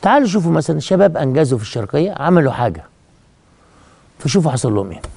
تعالوا شوفوا مثلا شباب انجزوا في الشرقيه عملوا حاجه فشوفوا حصل لهم ايه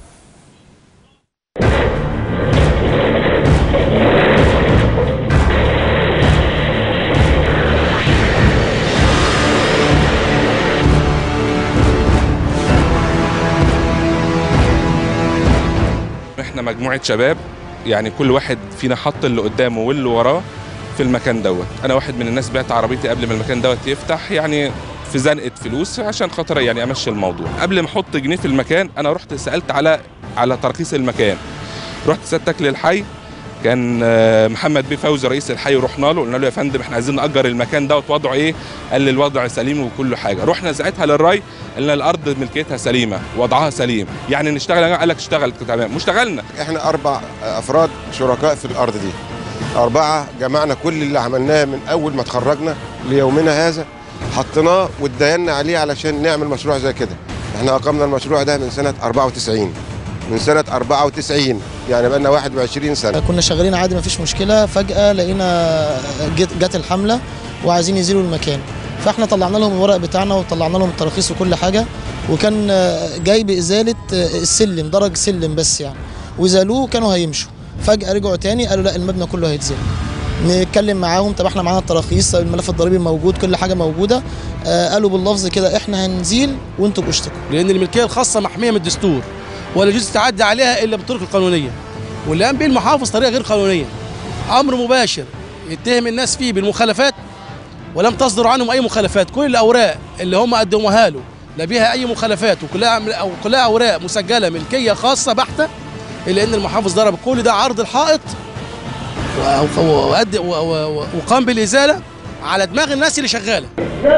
احنا مجموعه شباب يعني كل واحد فينا حط اللي قدامه واللي وراه في المكان دوت انا واحد من الناس بعت عربيتي قبل ما المكان دوت يفتح يعني في زنقه فلوس عشان خاطر يعني امشي الموضوع قبل ما احط جنيه في المكان انا رحت سالت على على ترخيص المكان رحت سالتك للحي كان آه، محمد بيه فوزي رئيس الحي ورحنا له قلنا له يا فندم احنا عايزين ناجر المكان دوت وضعه ايه قال لي الوضع سليم وكل حاجه رحنا ساعتها للري قلنا الارض ملكيتها سليمه وضعها سليم يعني نشتغل قال لك اشتغل تمام مش اشتغلنا احنا اربع افراد شركاء في الارض دي اربعه جمعنا كل اللي عملناه من اول ما اتخرجنا ليومنا هذا حطيناه واتدينا عليه علشان نعمل مشروع زي كده احنا اقمنا المشروع ده من سنه 94 من سنه 94 يعني بقالنا 21 سنه كنا شغالين عادي مفيش مشكله فجاه لقينا جت, جت الحمله وعايزين يزيلوا المكان فاحنا طلعنا لهم الورق بتاعنا وطلعنا لهم التراخيص وكل حاجه وكان جاي بازاله السلم درج سلم بس يعني وزالوه كانوا هيمشوا فجاه رجعوا تاني قالوا لا المبنى كله هيتزال نتكلم معاهم طب احنا معانا التراخيص الملف الضريبي موجود كل حاجه موجوده آه قالوا باللفظ كده احنا هنزيل وانتوا باشتكوا لان الملكيه الخاصه محميه من الدستور ولا يجوز التعدي عليها الا بالطرق القانونيه واللي قام به المحافظ طريقه غير قانونيه امر مباشر يتهم الناس فيه بالمخالفات ولم تصدر عنهم اي مخالفات كل الاوراق اللي هم قدموها له لا بيها اي مخالفات وكلها أو كلها اوراق مسجله ملكيه خاصه بحته الا ان المحافظ ضرب كل ده عرض الحائط و- و- وقد- و- و- و- وقام بالازاله على دماغ الناس اللي شغاله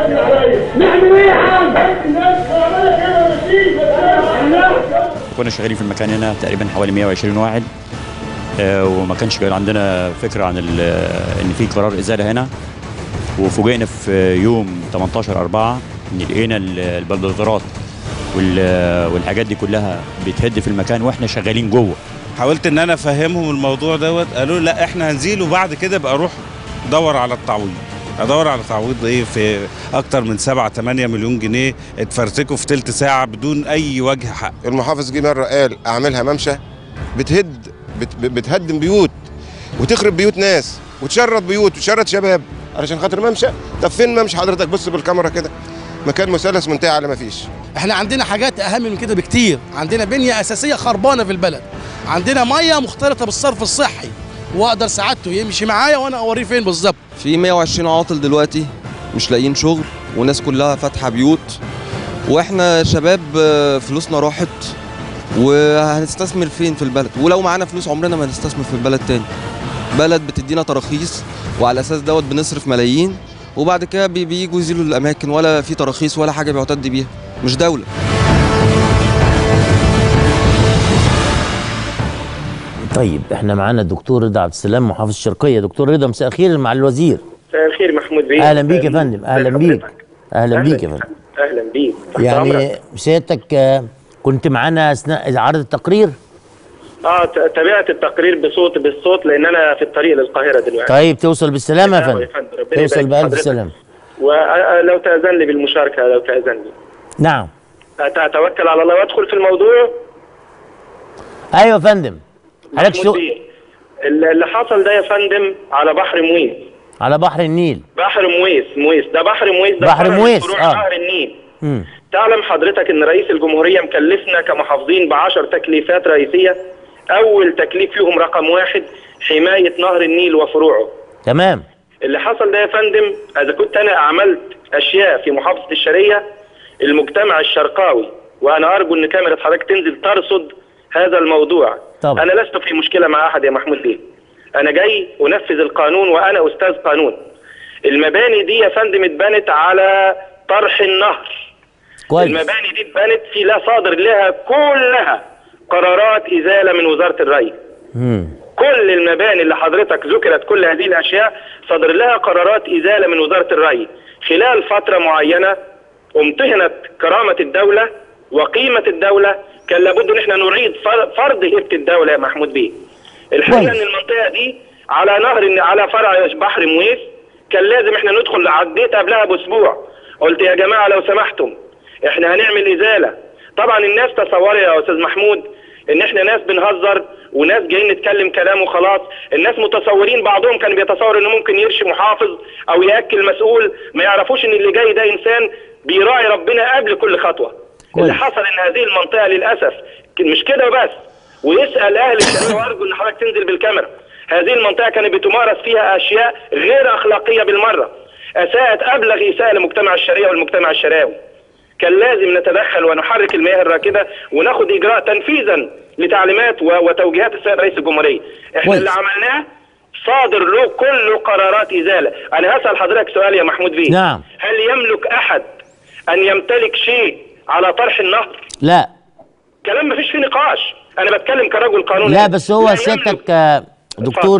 كنا شغالين في المكان هنا تقريبا حوالي 120 واحد آه، وما كانش كان عندنا فكره عن ال- ان في قرار ازاله هنا وفوجئنا في يوم 18 4 ان لقينا ال- البلدوزرات وال- والحاجات دي كلها بتهد في المكان واحنا شغالين جوه حاولت ان انا افهمهم الموضوع دوت قالوا لا احنا هنزيل وبعد كده بقى اروح دور على التعويض ادور على تعويض ايه في اكتر من 7 8 مليون جنيه اتفرتكوا في تلت ساعه بدون اي وجه حق المحافظ جه مره قال اعملها ممشى بتهد بت بتهدم بيوت وتخرب بيوت ناس وتشرد بيوت وتشرد شباب علشان خاطر ممشى طب فين ممشى حضرتك بص بالكاميرا كده مكان مثلث منتهي على ما فيش احنا عندنا حاجات اهم من كده بكتير عندنا بنيه اساسيه خربانه في البلد عندنا ميه مختلطه بالصرف الصحي واقدر سعادته يمشي معايا وانا اوريه فين بالظبط في 120 عاطل دلوقتي مش لاقيين شغل والناس كلها فاتحه بيوت واحنا شباب آه، فلوسنا راحت وهنستثمر فين في البلد ولو معانا فلوس عمرنا ما هنستثمر في البلد تاني بلد بتدينا تراخيص وعلى الاساس دوت بنصرف ملايين وبعد كده بي- بييجوا يزيلوا الاماكن ولا في تراخيص ولا حاجه بيعتد بيها مش دوله طيب احنا معانا الدكتور رضا عبد السلام محافظ الشرقيه دكتور رضا مساء الخير مع الوزير مساء الخير محمود بيه اهلا بيك يا فندم اهلا بيك اهلا بيك يا فندم اهلا بيك تحت يعني أمرك. سيادتك آه، كنت معانا اثناء عرض التقرير اه ت- تابعت التقرير بصوت بالصوت لان انا في الطريق للقاهره دلوقتي طيب توصل بالسلامه يا بالسلامة فندم يا فندم. ربنا توصل يبارك بألف حضرتك. سلامه ولو تاذن لي بالمشاركه لو تاذن لي نعم أت- اتوكل على الله وادخل في الموضوع ايوه يا فندم حضرتك محمود شو بيه ال- اللي حصل ده يا فندم على بحر مويس على بحر النيل بحر مويس مويس ده بحر مويس ده بحر فرع من مويس، فروع آه. نهر النيل مم. تعلم حضرتك ان رئيس الجمهوريه مكلفنا كمحافظين بعشر تكليفات رئيسيه اول تكليف فيهم رقم واحد حمايه نهر النيل وفروعه تمام اللي حصل ده يا فندم اذا كنت انا عملت اشياء في محافظه الشرقيه المجتمع الشرقاوي وانا ارجو ان كاميرا حضرتك تنزل ترصد هذا الموضوع طبعا. انا لست في مشكله مع احد يا محمود بيه انا جاي انفذ القانون وانا استاذ قانون المباني دي يا فندم اتبنت على طرح النهر كويس المباني دي اتبنت في لا صادر لها كلها قرارات ازاله من وزاره الري مم. كل المباني اللي حضرتك ذكرت كل هذه الاشياء صدر لها قرارات ازاله من وزاره الري خلال فتره معينه امتهنت كرامه الدوله وقيمه الدوله كان لابد ان احنا نعيد فر- فرض هيبه الدوله يا محمود بيه. الحقيقه كويس. ان المنطقه دي على نهر على فرع بحر مويس كان لازم احنا ندخل عديت قبلها باسبوع قلت يا جماعه لو سمحتم احنا هنعمل ازاله طبعا الناس تصور يا استاذ محمود ان احنا ناس بنهزر وناس جايين نتكلم كلام وخلاص الناس متصورين بعضهم كان بيتصور انه ممكن يرشي محافظ او ياكل مسؤول ما يعرفوش ان اللي جاي ده انسان بيراعي ربنا قبل كل خطوه كويس. اللي حصل ان هذه المنطقه للاسف مش كده بس ويسال اهل الشرقيه وارجو ان حضرتك تنزل بالكاميرا هذه المنطقه كانت بتمارس فيها اشياء غير اخلاقيه بالمره اساءت ابلغ اساءه لمجتمع الشرقيه والمجتمع الشراوي كان لازم نتدخل ونحرك المياه الراكده وناخد اجراء تنفيذا لتعليمات و- وتوجيهات السيد رئيس الجمهوريه احنا كويس. اللي عملناه صادر له كل قرارات ازاله انا هسال حضرتك سؤال يا محمود بيه نعم. هل يملك احد ان يمتلك شيء على طرح النهر لا كلام مفيش فيه نقاش انا بتكلم كرجل قانوني لا بس هو لا سيادتك يملك- آه، دكتور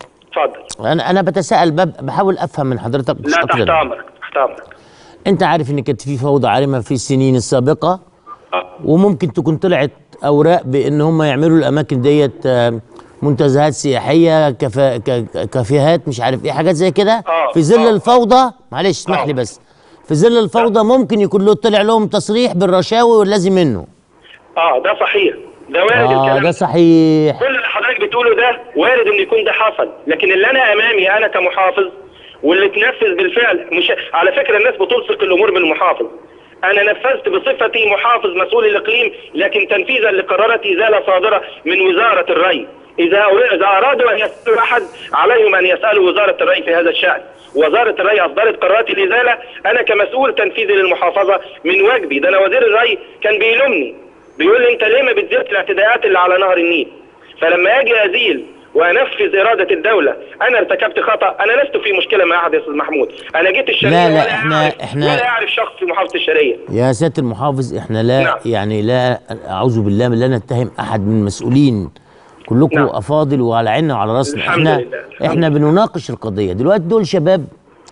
اتفضل انا انا بتساءل بب- بحاول افهم من حضرتك مش لا أكتر. تحت امرك تحت امرك انت عارف ان كانت في فوضى عارمه في السنين السابقه آه. وممكن تكون طلعت اوراق بان هم يعملوا الاماكن ديت آه، منتزهات سياحيه كفا ك- كافيهات مش عارف ايه حاجات زي كده آه، في ظل آه. الفوضى معلش اسمح لي آه. بس في ظل الفوضى ممكن يكون له طلع لهم تصريح بالرشاوي واللازم منه اه ده صحيح ده وارد اه الكلام ده صحيح كل اللي حضرتك بتقوله ده وارد ان يكون ده حصل لكن اللي انا امامي انا كمحافظ واللي اتنفذ بالفعل مش على فكره الناس بتلصق الامور بالمحافظ انا نفذت بصفتي محافظ مسؤول الاقليم لكن تنفيذا لقرارات ازاله صادره من وزاره الري اذا اذا ارادوا ان يسالوا احد عليهم ان يسالوا وزاره الري في هذا الشان وزاره الري اصدرت قرارات الازاله انا كمسؤول تنفيذي للمحافظه من واجبي ده انا وزير الري كان بيلومني بيقول لي انت ليه ما بتزيدش الاعتداءات اللي على نهر النيل فلما اجي ازيل وانفذ اراده الدوله انا ارتكبت خطا انا لست في مشكله مع احد يا استاذ محمود انا جيت الشرقيه لا، لا، ولا إحنا- أعرف إحنا- ولا اعرف شخص في محافظه الشرقيه يا سياده المحافظ احنا لا نعم. يعني لا اعوذ بالله من لا نتهم احد من المسؤولين كلكم نعم. افاضل وعلى عيننا وعلى راسنا الحمد احنا لله، الحمد احنا بنناقش القضيه دلوقتي دول شباب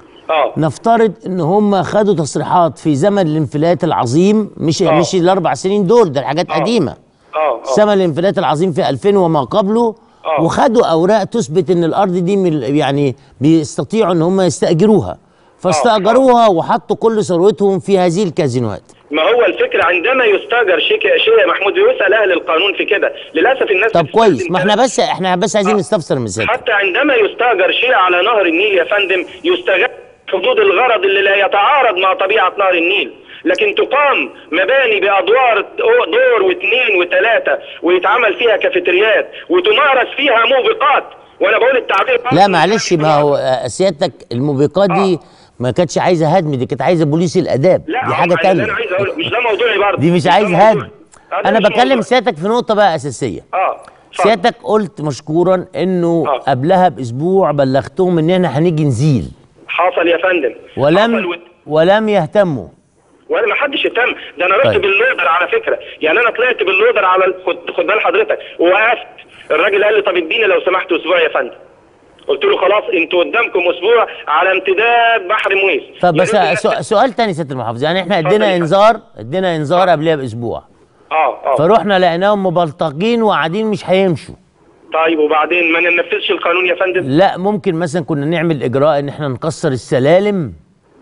اه نفترض ان هم خدوا تصريحات في زمن الانفلات العظيم مش آه. مش الاربع سنين دول ده حاجات آه. قديمه اه اه زمن الانفلات العظيم في 2000 وما قبله آه. وخدوا اوراق تثبت ان الارض دي من يعني بيستطيعوا ان هم يستاجروها فاستاجروها وحطوا كل ثروتهم في هذه الكازينوهات ما هو الفكره عندما يستاجر شيء شيء يا محمود يسال اهل القانون في كده للاسف الناس طب بتستخدم كويس ما احنا كلام- بس احنا بس عايزين آه. نستفسر من سيادتك حتى عندما يستاجر شيء على نهر النيل يا فندم يستغل حدود الغرض اللي لا يتعارض مع طبيعة نهر النيل لكن تقام مباني بأدوار دور واثنين وثلاثة ويتعمل فيها كافيتريات وتمارس فيها موبقات وأنا بقول التعبير لا معلش ما هو آه، سيادتك الموبقات دي ما كانتش عايزه هدم دي كانت عايزه بوليس الاداب لا دي حاجه اللي تانية أنا عايز أقوله مش ده موضوعي برضه دي مش ده عايز موضوعي. هدم آه، ده انا مش بكلم موضوعي. سيادتك في نقطه بقى اساسيه اه اتفضل. سيادتك قلت مشكورا انه آه. قبلها باسبوع بلغتهم ان احنا هنيجي نزيل حصل يا فندم حصل ولم وت- ولم يهتموا ولا ما حدش اهتم ده انا رحت طيب. باللودر على فكره يعني انا طلعت باللودر على ال- خد خد بال حضرتك ووقفت الراجل قال لي طب اديني لو سمحت اسبوع يا فندم قلت له خلاص انتوا قدامكم اسبوع على امتداد بحر مويس طب بس يعني سؤال, سؤال تاني سياده المحافظ يعني احنا اتفضل يا ادينا فندم. انذار ادينا انذار قبلها باسبوع اه اه فروحنا لقيناهم مبلطجين وقاعدين مش هيمشوا طيب وبعدين ما ننفذش القانون يا فندم لا ممكن مثلا كنا نعمل اجراء ان احنا نكسر السلالم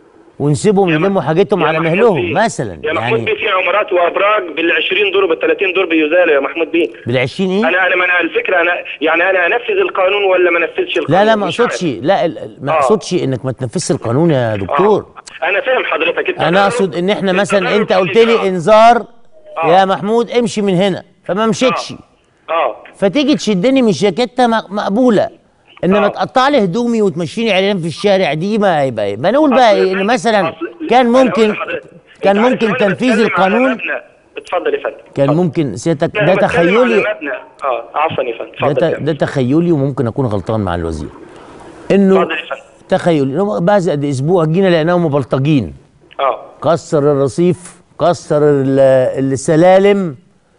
ونسيبهم يا يلموا مح- حاجتهم يا على محمود مهلهم بيه. مثلا يا محمود يعني بيه في عمارات وابراج بال 20 دور وبال 30 دور بيزالوا يا محمود بيه بال20 ايه؟ انا انا ما انا الفكره انا يعني انا انفذ القانون ولا ما انفذش القانون لا لا ما مش عارف. اقصدش لا ال- ال- ما آه. اقصدش انك ما تنفذش القانون يا دكتور آه. انا فاهم حضرتك التجارب- انا اقصد ان احنا مثلا التجارب انت قلت في لي الإجراء. انذار آه. يا محمود امشي من هنا فما مشيتش اه فتيجي تشدني من جاكيته م- مقبوله انما آه. تقطع لي هدومي وتمشيني عريان في الشارع دي ما هيبقى ايه بنقول بقى أصل يا ايه ان فندم- مثلا أصل- كان أنا ممكن أقول لحضرتك، كان أنت عارف ممكن وأنا تنفيذ بتكلم على القانون مبنى- اتفضل يا فندم كان اتفضل. ممكن سيادتك أنا ده بتكلم على تخيلي مبنى اه عفوا يا فندم ده, اتفضل ت- يا فندم. ده تخيلي وممكن اكون غلطان مع الوزير انه اتفضل يا فندم تخيلي إنه بعد قد اسبوع جينا لقيناهم مبلطجين اه كسر الرصيف كسر ال- السلالم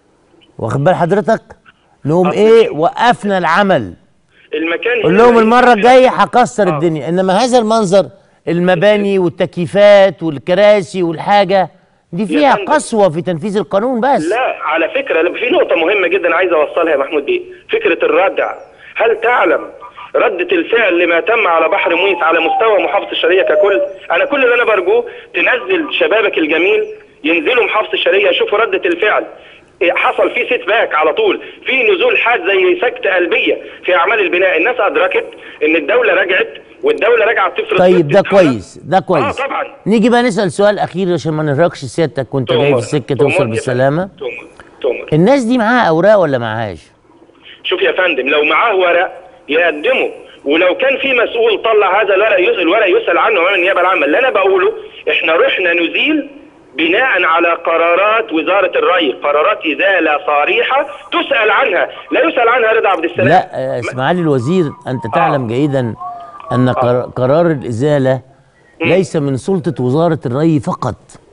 واخد بال حضرتك نقوم أصل ايه في- وقفنا العمل المكان قول هنا لهم رئيس- المره الجايه هكسر آه. الدنيا انما هذا المنظر المباني والتكييفات والكراسي والحاجه دي فيها فندم. قسوه في تنفيذ القانون بس لا على فكره في نقطه مهمه جدا عايز اوصلها يا محمود بيه فكره الردع هل تعلم ردة الفعل لما تم على بحر مويس على مستوى محافظة الشرقية ككل أنا كل اللي أنا برجوه تنزل شبابك الجميل ينزلوا محافظة الشرقية يشوفوا ردة الفعل إيه حصل في سيت باك على طول في نزول حاد زي سكتة قلبية في أعمال البناء الناس أدركت إن الدولة رجعت والدولة رجعت تفرض طيب ضد ده الدولة. كويس ده كويس اه طبعا نيجي بقى نسال سؤال اخير عشان ما نرهقش سيادتك وانت جاي في السكه تؤمر توصل يا بالسلامه تؤمر تؤمر الناس دي معاها اوراق ولا معهاش شوف يا فندم لو معاه ورق يقدمه ولو كان في مسؤول طلع هذا الورق يسأل الورق يسأل عنه امام النيابه العامه اللي انا بقوله احنا رحنا نزيل بناء على قرارات وزاره الري قرارات ازاله صريحه تسال عنها لا يسال عنها رضا عبد السلام لا آه، اسماعيل الوزير انت تعلم جيدا ان قر- قرار الازاله ليس من سلطه وزاره الري فقط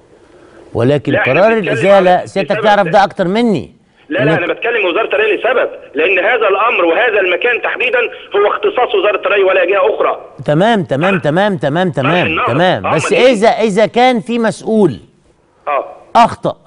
ولكن لا، إحنا قرار بنتكلم الازاله على- سيادتك بسبب تعرف ده. ده اكتر مني لا لا انا بتكلم وزاره الري لسبب لان هذا الامر وهذا المكان تحديدا هو اختصاص وزاره الري ولا جهه اخرى تمام تمام تمام تمام تمام النهر. تمام آه، بس ما دي- اذا اذا كان في مسؤول اه اخطا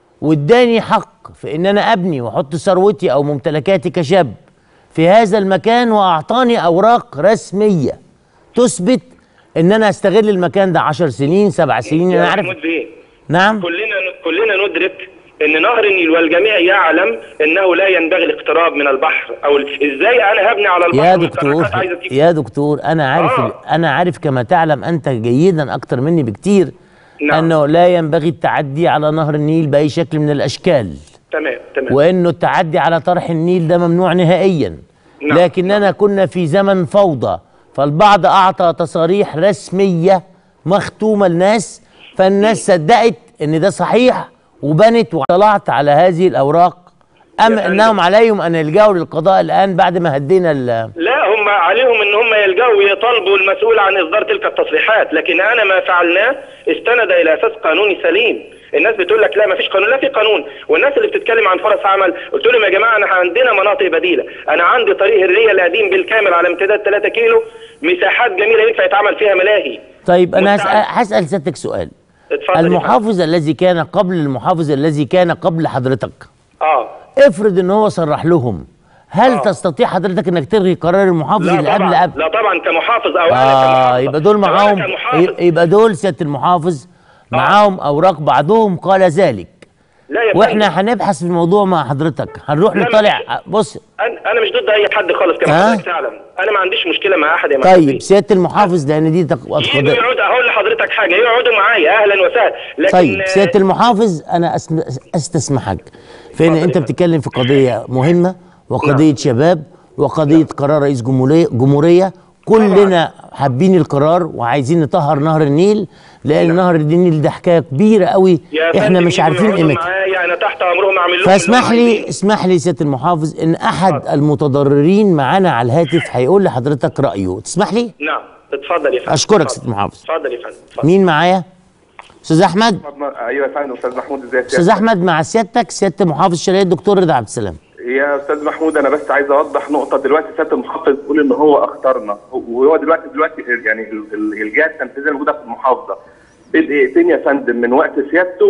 واداني حق في ان انا ابني واحط ثروتي او ممتلكاتي كشاب في هذا المكان واعطاني اوراق رسميه تثبت ان انا استغل المكان ده 10 سنين سبع سنين يا انا عارف محمود بيه نعم كلنا كلنا ندرك ان نهر النيل والجميع يعلم انه لا ينبغي الاقتراب من البحر او ال- ازاي انا هبني على البحر يا والشركات دكتور عايزة تيجي؟ يا دكتور انا عارف آه. انا عارف كما تعلم انت جيدا اكتر مني بكتير نعم. انه لا ينبغي التعدي على نهر النيل باي شكل من الاشكال تمام تمام وانه التعدي على طرح النيل ده ممنوع نهائيا نعم. لكننا كنا في زمن فوضى فالبعض اعطى تصاريح رسميه مختومه للناس فالناس صدقت ان ده صحيح وبنت وطلعت على هذه الاوراق ام يا فندم. انهم عليهم ان يلجأوا للقضاء الان بعد ما هدينا ال لا هم عليهم ان هم يلجأوا ويطالبوا المسؤول عن اصدار تلك التصريحات لكن انا ما فعلناه استند الى اساس قانوني سليم الناس بتقول لك لا ما فيش قانون لا في قانون والناس اللي بتتكلم عن فرص عمل قلت لهم يا جماعه انا عندنا مناطق بديله انا عندي طريق الريه القديم بالكامل على امتداد 3 كيلو مساحات جميله ينفع يتعمل فيها ملاهي طيب انا مستعد. هسأل, هسأل سيادتك سؤال اتفضل يا فندم. المحافظ الذي كان قبل المحافظ الذي كان قبل حضرتك اه افرض ان هو صرح لهم هل آه. تستطيع حضرتك انك تلغي قرار المحافظ لا اللي قبل طبعا قبل لا طبعا كمحافظ او انا اه كمحافظ يبقى دول أو أنا معاهم كمحافظ. يبقى دول سياده المحافظ معاهم اوراق بعضهم قال ذلك لا يا فندم. واحنا هنبحث في الموضوع مع حضرتك هنروح لا، نطلع بص انا أنا مش ضد اي حد خالص كما آه. حضرتك تعلم انا ما عنديش مشكله مع احد يا محمود طيب سياده المحافظ لان دي تق- يجوا قضيه يقعدوا هقول لحضرتك حاجه يقعدوا معايا اهلا وسهلا لكن طيب آه، سياده المحافظ انا أسم- استسمحك فان اتفضل انت يا بتتكلم في قضيه مهمه وقضيه شباب وقضيه قرار رئيس جمهوريه جمهوريه كلنا حابين القرار وعايزين نطهر نهر النيل لان نهر النيل ده حكايه كبيره قوي يا احنا فندم مش يجوا عارفين يقعدوا قيمتها معايا انا تحت امرهم اعمل لهم فاسمح اللي هم لي عايزينه. اسمح لي سياده المحافظ ان احد المتضررين معانا على الهاتف هيقول لحضرتك رايه تسمح لي نعم اتفضل يا فندم اشكرك اتفضل. سياده المحافظ اتفضل يا فندم اتفضل. مين معايا استاذ احمد ايوه يا فندم استاذ محمود ازيك استاذ احمد مع سيادتك سياده محافظ الشرقيه الدكتور رضا عبد السلام يا استاذ محمود انا بس عايز اوضح نقطه دلوقتي سياده المحافظ بيقول ان هو اختارنا وهو دلوقتي دلوقتي يعني ال- ال- الجهه التنفيذيه الموجوده في المحافظه بدقيقتين يا فندم من وقت سيادته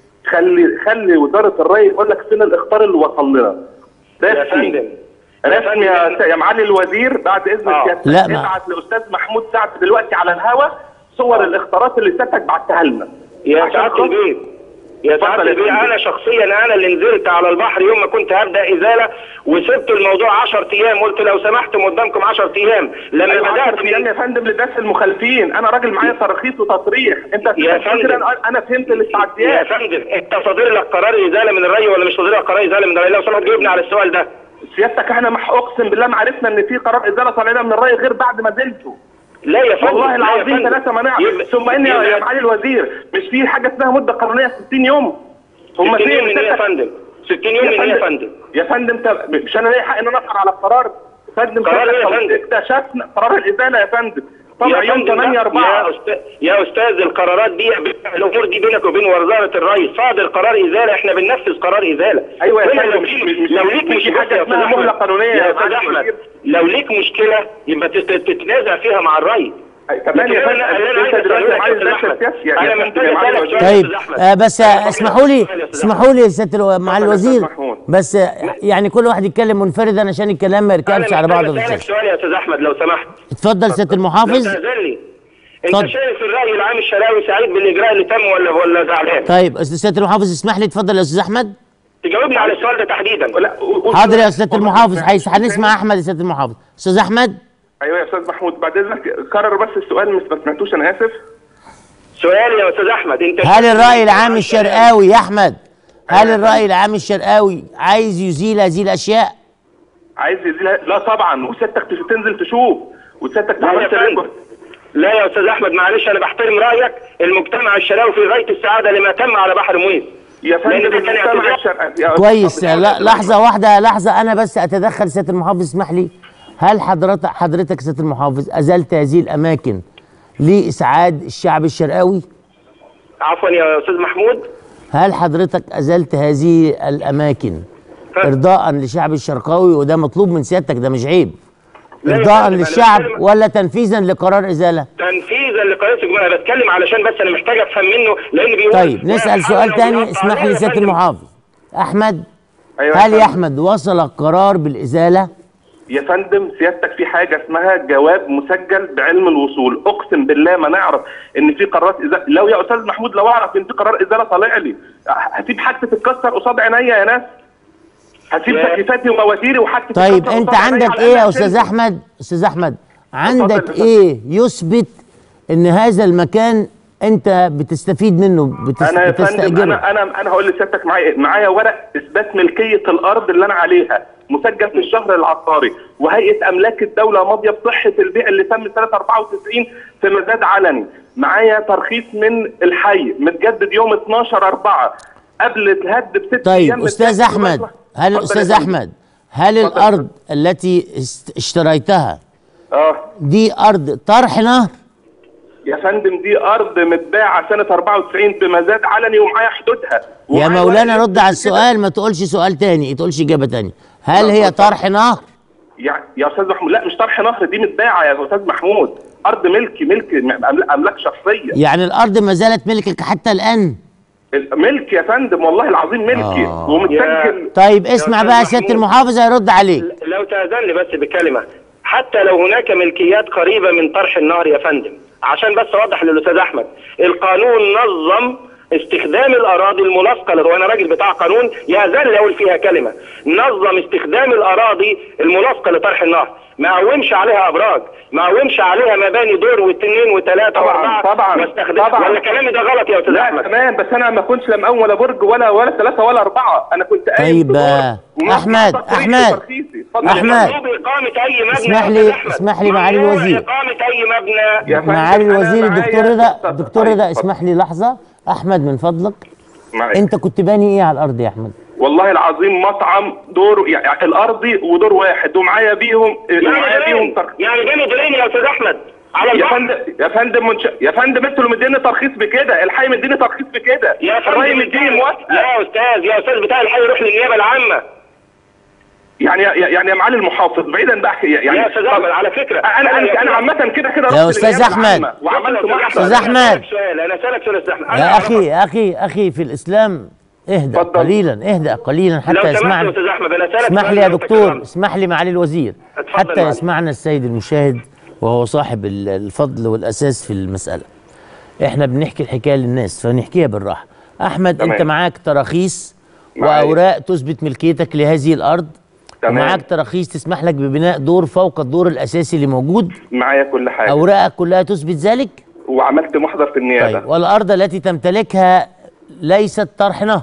خلي خلي وزاره الري يقول لك فين الاخطار اللي وصل لنا يا رسمي فندم رسمي يا, يا معالي الوزير بعد اذن آه. سيادتك لا، ما- ابعت لاستاذ محمود سعد دلوقتي على الهوا صور الاختارات اللي سيادتك بعتها لنا يا عشان سعاده خاطر- البيت يا اتفضل سعاده يا البيت فندم. انا شخصيا انا اللي نزلت على البحر يوم ما كنت هبدا ازاله وسبت الموضوع 10 ايام قلت لو سمحتم قدامكم 10 ايام لما ايوه بدات بدات يا فندم للناس المخالفين انا راجل معايا ترخيص وتصريح انت يا فاكر فندم. أنا- انا فهمت يا الاستعدادات فندم انت صادر لك قرار ازاله من الري ولا مش صادر لك قرار ازاله من الري لو سمحت جاوبني على السؤال ده سيادتك احنا مح اقسم بالله ما عرفنا ان في قرار ازاله طالع من الري غير بعد ما زلتوا لا يا فندم والله لا يا العظيم فندم. ثلاثة مناعة يبقى- ثم ان يا يبقى- يا معالي الوزير مش في حاجه اسمها مده قانونيه 60 يوم 60 فين يوم من ايه يا سيادتك؟ فندم 60 يوم من ايه يا فندم يا فندم طب مش انا ليا حق ان انا افعل على القرار يا فندم قرار ايه يا سيادتك فندم؟ اكتشفنا قرار الازاله يا فندم طبعا يا يوم فندم، 8 لا، 4 يا استاذ يا استاذ القرارات دي الامور دي بينك وبين وزاره الري صادر قرار ازاله احنا بننفذ قرار ازاله أيوة يا هنا فندم، لو مش- ليك مش- لو مش- ليك مش مشكله حاجة يا اسمها أستاذ مهلة أحمد، قانونية يا يا استاذ معالي احمد الوزير. لو ليك مشكله يبقى تت- تتنازع فيها مع الري تمام يا لكن فندم أنا- أنا انت عايز دلوقتي أسألك عايز يا أستاذ داخل أحمد. سياسي يا أنا فندم محتاج يا معالي أسألك الوزير. سؤال. طيب أستاذ أحمد. آه بس آه، اسمحوا لي سؤال يا أستاذ اسمحوا لي يا سياده الو- مع اتفضل يا أستاذ الوزير محمود. بس آه، يعني كل واحد يتكلم منفردا عشان الكلام ما يركبش انا على محتاج بعضه اسالك بالظبط سؤال يا استاذ احمد لو سمحت اتفضل سياده لو المحافظ تأذنني انت اتفضل. شايف الراي العام الشراوي سعيد بالاجراء اللي تم ولا ولا زعلان؟ طيب أستاذ سياده المحافظ اسمح لي اتفضل يا استاذ احمد تجاوبني على السؤال ده تحديدا لا قول- حاضر يا قول- استاذ قول- المحافظ قول- هيس- هنسمع احمد يا سياده المحافظ استاذ احمد ايوه يا استاذ محمود بعد اذنك كرر بس السؤال مش ما سمعتوش انا اسف سؤالي يا استاذ احمد انت هل شايف الراي العام الشراوي الشرقاوي يا احمد هل الراي العام الشرقاوي عايز يزيل هذه الاشياء عايز يزيلها لا طبعا وسيادتك تش- تنزل تشوف وسيادتك لا يا تعمل فندم ريكورد لا يا استاذ احمد معلش انا بحترم رايك المجتمع الشراوي في غايه السعاده لما تم على بحر مويس يا فندم لأن ده كان المجتمع اعتذار. الشرقي يا- كويس اتفضل. لا لحظه واحده لحظه انا بس اتدخل سياده المحافظ اسمح لي هل حضرتك حضرتك سياده المحافظ ازلت هذه الاماكن لاسعاد الشعب الشرقاوي عفوا يا استاذ محمود هل حضرتك ازلت هذه الاماكن ارضاء لشعب الشرقاوي وده مطلوب من سيادتك ده مش عيب لا يا ارضاء فندم، أنا للشعب بتكلم- ولا تنفيذا لقرار ازاله تنفيذا لقرار الجمهوريه انا بتكلم علشان بس انا محتاج افهم منه لان بيقول طيب نسال سؤال تاني اسمح لي سياده المحافظ احمد هل يا احمد وصل القرار بالازاله يا فندم سيادتك في حاجه اسمها جواب مسجل بعلم الوصول اقسم بالله ما نعرف ان في قرارات ازاله لو يا استاذ محمود لو اعرف ان في قرار ازاله طالع لي هسيب حاجتي تتكسر قصاد عينيا يا ناس هسيب يا- تكييفاتي ومواتيري وحاجتي طيب تتكسر انت قصاد عينيا عندك على ايه يا الأقل استاذ عشان- احمد استاذ احمد عندك اتفضل. ايه يثبت ان هذا المكان انت بتستفيد منه بتس... انا يا فندم بتستاجره انا انا انا هقول لسيادتك معايا إيه؟ معايا ورق اثبات ملكيه الارض اللي انا عليها مسجل في الشهر العقاري وهيئه املاك الدوله ماضيه بصحه البيع اللي تم سنه 94 في مزاد علني معايا ترخيص من الحي متجدد يوم 12 4 قبل الهد بست طيب ايام استاذ متجدد احمد ومطلع. هل اتفضل يا استاذ فندم. احمد هل اتفضل. الارض التي است- اشتريتها اه دي ارض طرح نهر يا فندم دي ارض متباعه سنه 94 بمزاد علني ومعايا حدودها يا ومعايا مولانا ورق رد على يثبت كده. السؤال ما تقولش سؤال تاني تقولش اجابه تانية هل لا، هي اتفضل. طرح نهر يا يا استاذ محمود لا مش طرح نهر دي متباعه يا استاذ محمود ارض ملكي ملكي م- أمل- املاك شخصيه يعني الارض ما زالت ملكك حتى الان ملك يا فندم والله العظيم ملكي آه. ومتسجل طيب اسمع أستاذ بقى سياده محمود. المحافظ هيرد عليك لو تأذن لي بس بكلمة حتى لو هناك ملكيات قريبة من طرح النهر يا فندم عشان بس أوضح للأستاذ أحمد القانون نظم استخدام الأراضي الملاصقة لل- وأنا راجل بتاع قانون يأذن لي أقول فيها كلمة نظم استخدام الأراضي الملاصقة لطرح النهر ما قومش عليها أبراج ما قومش عليها مباني دور واثنين وثلاثة طبعاً، وأربعة طبعاً، واستخدم طبعاً. ولا كلامي ده غلط يا أستاذ لا أحمد تمام بس انا ما كنتش لا مقوم ولا برج ولا ولا ثلاثه ولا اربعه انا كنت قايم طيب، بدور آه، ومعايا أحمد، تصريح أحمد، وترخيصي. اتفضل. أحمد. ممنوع إقامة أي مبنى اسمح يا لي- أستاذ أحمد. اسمح لي معالي ممنوع الوزير. إقامة أي مبنى يا فندم، معالي أنا الوزير معايا- الدكتور رضا اتفضل. دكتور طيب، رضا اتفضل. اسمح لي لحظه احمد من فضلك معاك. انت كنت باني ايه على الارض يا احمد والله العظيم مطعم دور يعني الارضي ودور واحد ومعايا بيهم معايا يعني بيهم بين ترخيص يعني بين دورين يا استاذ احمد على يا البحر فندم يا فندم منش... يا فندم انتوا اللي مديني ترخيص بكده الحي مديني ترخيص بكده يا الراي فندم مديني موافقه يا استاذ يا استاذ بتاع الحي يروح للنيابه العامه يعني يعني يا معالي المحافظ بعيدا بقى يعني يا استاذ طب- احمد على فكره انا انا انا عامه كده كده يا رحت أستاذ للنيابة أحمد. العامة وعملت محضر أستاذ أحمد. أنا أسألك سؤال انا اسالك سؤال يا استاذ احمد أنا يا أعرفك. اخي اخي اخي في الاسلام اهدأ اتفضل. قليلا اهدأ قليلا لو حتى سمحت يا يسمعنا استاذ احمد انا اسالك اسمح سؤال لي يا لو دكتور تكرم. اسمح لي معالي الوزير اتفضل حتى معالي. يسمعنا السيد المشاهد وهو صاحب ال- الفضل والاساس في المساله احنا بنحكي الحكايه للناس فنحكيها بالراحه احمد تمام. انت معاك تراخيص معايا. واوراق تثبت ملكيتك لهذه الارض تمام. ومعاك تراخيص تسمح لك ببناء دور فوق الدور الاساسي اللي موجود معايا كل حاجه اوراقك كلها تثبت ذلك وعملت محضر في النيابه طيب والارض التي تمتلكها ليست طرح نهر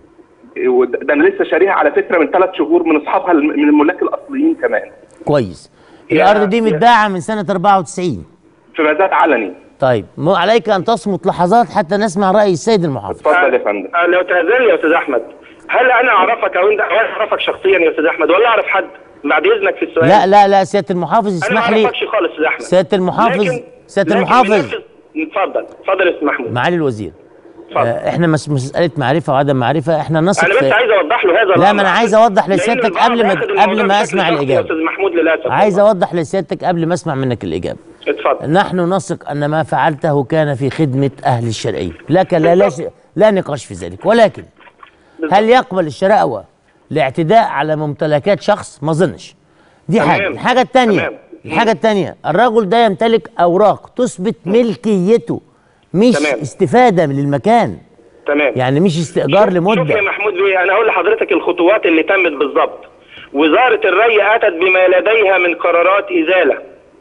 وده ده انا لسه شاريها على فكره من ثلاث شهور من اصحابها الم- من الملاك الاصليين كمان كويس يا- الارض دي يا- متباعه من سنه 94 في مزاد علني طيب مو عليك ان تصمت لحظات حتى نسمع راي السيد المحافظ اتفضل يا فندم آه، لو تأذن لي يا استاذ احمد هل انا اعرفك او انت أو انا اعرفك شخصيا يا استاذ احمد ولا اعرف حد بعد اذنك في السؤال لا لا لا سياده المحافظ انا اسمح ما لي اعرفكش خالص يا استاذ احمد سياده المحافظ لكن- سياده لكن المحافظ بنفس- اتفضل اتفضل يا استاذ محمود معالي الوزير اتفضل. آه احنا مش مساله معرفه وعدم معرفه احنا نثق انا بس في- عايز اوضح له هذا لا الأمر. ما انا عايز اوضح لأن لسيادتك البعض قبل ما أخذ قبل الموضوع ما بشكل اسمع شخصي يا الاجابه استاذ محمود للاسف عايز اوضح لسيادتك قبل ما اسمع منك الاجابه اتفضل نحن نثق ان ما فعلته كان في خدمه اهل الشرقيه لك لا لا, ش- لا نقاش في ذلك ولكن هل يقبل الشرقوه الاعتداء على ممتلكات شخص ما اظنش دي تمام. حاجه الحاجه الثانيه تمام. الحاجه الثانيه الرجل ده يمتلك اوراق تثبت ملكيته مش تمام. استفاده من المكان تمام يعني مش استئجار شوف يا لمده محمود بيه انا هقول لحضرتك الخطوات اللي تمت بالظبط وزاره الري اتت بما لديها من قرارات ازاله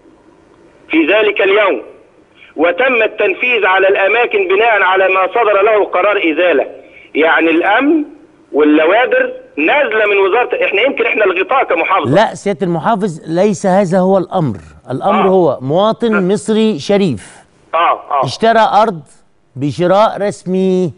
في ذلك اليوم وتم التنفيذ على الاماكن بناء على ما صدر له قرار ازاله يعني الامن واللوادر نازله من وزاره احنا يمكن احنا الغطاء كمحافظه لا سياده المحافظ ليس هذا هو الامر الامر آه. هو مواطن مصري شريف اه اه اشترى ارض بشراء رسمي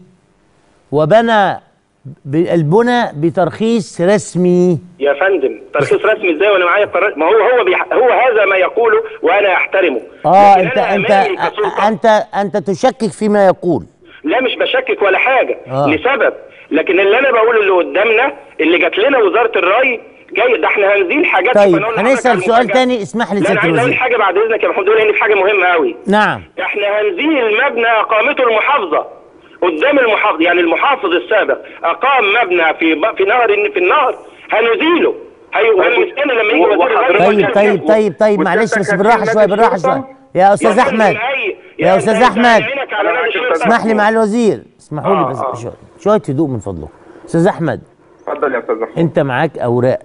وبنى ب- البنى بترخيص رسمي يا فندم ترخيص رسمي ازاي وانا معايا قرار ما هو هو بيح... هو هذا ما يقوله وانا احترمه اه لكن انت أنا انت أمامي كسلطة انت انت تشكك فيما يقول لا مش بشكك ولا حاجه آه. لسبب لكن اللي انا بقوله اللي قدامنا اللي جات لنا وزاره الري جاي ده احنا هنزيل حاجات طيب فأنا أقول لحضرتك هنسال على سؤال المفاجأة. تاني اسمح لي لا انا سياده عايز اقول الوزير حاجه بعد اذنك يا محمود لان في حاجه مهمه قوي نعم احنا هنزيل مبنى اقامته المحافظه قدام المحافظ يعني المحافظ السابق اقام مبنى في ب... في نهر في النهر هنزيله هي والمسكنه لما يجي وزير الري طيب يقول طيب طيب طيب معلش بس بالراحه شويه بالراحه شويه يا استاذ احمد يا استاذ احمد اسمح لي مع الوزير اسمحوا لي آه، بس آه. شويه شويه هدوء من فضلك استاذ احمد اتفضل يا استاذ محمود انت معاك اوراق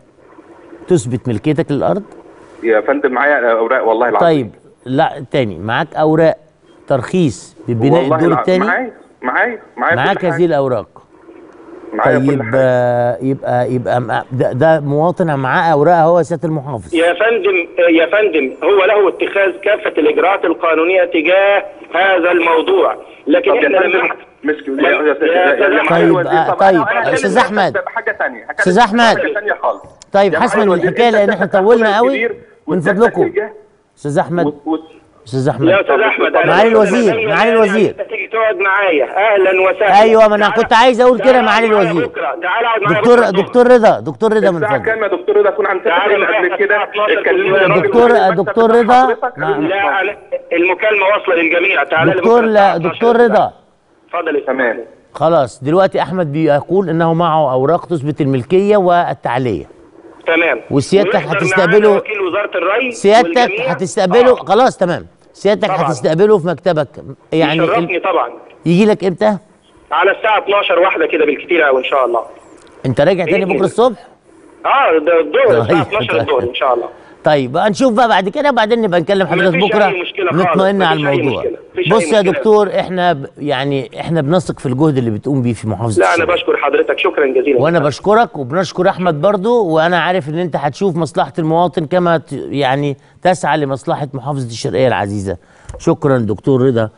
تثبت ملكيتك للارض يا فندم معايا اوراق والله العظيم طيب لا تاني معاك اوراق ترخيص ببناء والله الدور الع- الثاني معايا معايا معايا معاك كل هذه حاجة. الاوراق معايا كل طيب حاجة. آه، يبقى يبقى مع- ده, ده مواطن معاه اوراق هو سياده المحافظ يا فندم يا فندم هو له اتخاذ كافه الاجراءات القانونيه تجاه هذا الموضوع لكن طب يا احنا فندم لما مسك يا- يا يا أستاذ- يا يا- أستاذ يا أحمد. معالي طيب، الوزير، آه، طب طيب، أنا- أنا أستاذ هتكلم أحمد. بس بحاجه ثانيه هتكلم أستاذ أحمد. بحاجه ثانيه خالص طيب يا حسما معالي الوزير، الحكايه أنت لان احنا بتاخد طولنا حقك قوي الكبير من واديتك فضلكم الجهة استاذ احمد و- و- استاذ يا احمد استاذ احمد أنا معالي بقول الوزير، أنا معالي يعني الوزير. انت تيجي تقعد معايا اهلا وسهلا ايوه ما انا تعال- كنت عايز اقول كده تعال معالي اقعد معايا الوزير بكرة. تعال اقعد معايا دكتور بكرة. دكتور رضا دكتور رضا من الساعه فضلك كام يا دكتور رضا اكون عند تعالى حضرتك معايا قبل كده الساعة 12 اتكلمنا بالليل. دكتور- المكتب دكتور بتاع رضا. حضرتك. نعم. لا على- المكالمه واصله للجميع تعال لي دكتور بكرة لا الساعة دكتور 12 رضا اتفضل يا تمام خلاص دلوقتي احمد بيقول انه معه اوراق تثبت الملكيه والتعليه تمام وسيادتك ويحضر هتستقبله- معانا وكيل وزاره الري سيادتك والجميع. هتستقبله آه. خلاص تمام سيادتك طبعاً. هتستقبله في مكتبك يعني يشرفني ال- طبعا يجي لك امتى على الساعه 12 واحده كده بالكتير قوي ان شاء الله انت راجع تاني بإذن بكره الصبح اه ده الظهر الساعه طيب. 12 الظهر ان شاء الله طيب بقى نشوف بقى بعد كده وبعدين نبقى نكلم حضرتك مفيش بكره أي مشكلة خالص، نطمئن على مفيش أي الموضوع مشكلة، مفيش أي بص يا مشكلة. دكتور احنا ب- يعني احنا بنثق في الجهد اللي بتقوم بيه في محافظه لا انا الشرقية. بشكر حضرتك شكرا جزيلا وانا بشكرك وبنشكر احمد برضو وانا عارف ان انت هتشوف مصلحه المواطن كما ت- يعني تسعى لمصلحه محافظه الشرقيه العزيزه شكرا دكتور رضا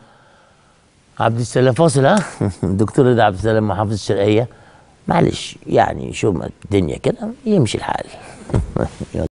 عبد السلام فاصل ها دكتور رضا عبد السلام محافظ الشرقيه معلش يعني شو ما الدنيا كده يمشي الحال يلا.